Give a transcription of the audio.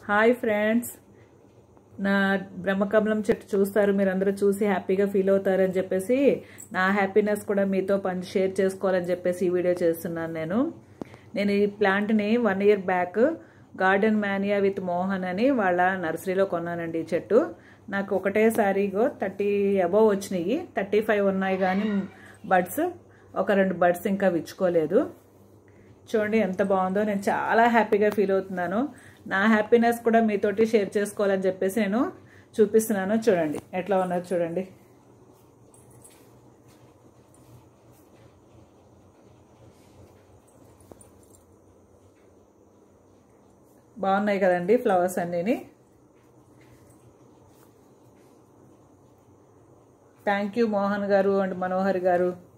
hi friends నా బ్రహ్మకమలం చెట్టు చూస్తారు మీరందరూ చూసి హ్యాపీగా ఫీల్ అవుతారని చెప్పేసి నా హ్యాపీనెస్ కూడా మీతో పని షేర్ చేసుకోవాలని చెప్పేసి ఈ వీడియో చేస్తున్నాను నేను నేను ఈ ప్లాంట్ని one year back garden mania with Mohan అని వాళ్ళ నర్సరీలో కొన్నానండి ఈ చెట్టు నాకు ఒకటేసారిగో థర్టీ అబవ్ వచ్చినాయి థర్టీ ఫైవ్ ఉన్నాయి కానీ బడ్స్ ఒక రెండు బడ్స్ ఇంకా విచ్చుకోలేదు చూడండి ఎంత బాగుందో నేను చాలా హ్యాపీగా ఫీల్ అవుతున్నాను నా హ్యాపీనెస్ కూడా మీతోటి షేర్ చేసుకోవాలని చెప్పేసి నేను చూపిస్తున్నాను చూడండి ఎట్లా ఉన్నది చూడండి బాగున్నాయి కదండి ఫ్లవర్స్ అన్నీని thank you Mohan garu and Manohar గారు